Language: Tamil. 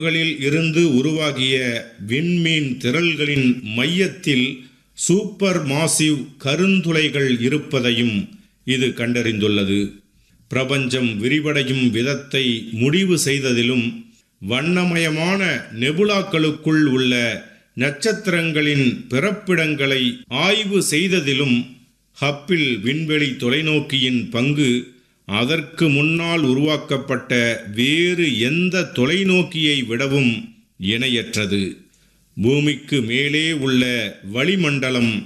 களில் இருந்து உருவாகிய விண்மீன் திரள்களின் மையத்தில் சூப்பர் மாசிவ் கருந்துளைகள் இருப்பதையும் இது கண்டறிந்துள்ளது பிரபஞ்சம் விரிவடையும் விதத்தை முடிவு செய்ததிலும் வண்ணமயமான நெபுலாக்களுக்குள் உள்ள நட்சத்திரங்களின் பிறப்பிடங்களை ஆய்வு செய்ததிலும் ஹப்பிள் விண்வெளி தொலைநோக்கியின் பங்கு அதற்கு முன்னால் உருவாக்கப்பட்ட வேறு எந்த தொலைநோக்கியை விடவும் இணையற்றது பூமிக்கு மேலே உள்ள வளிமண்டலம்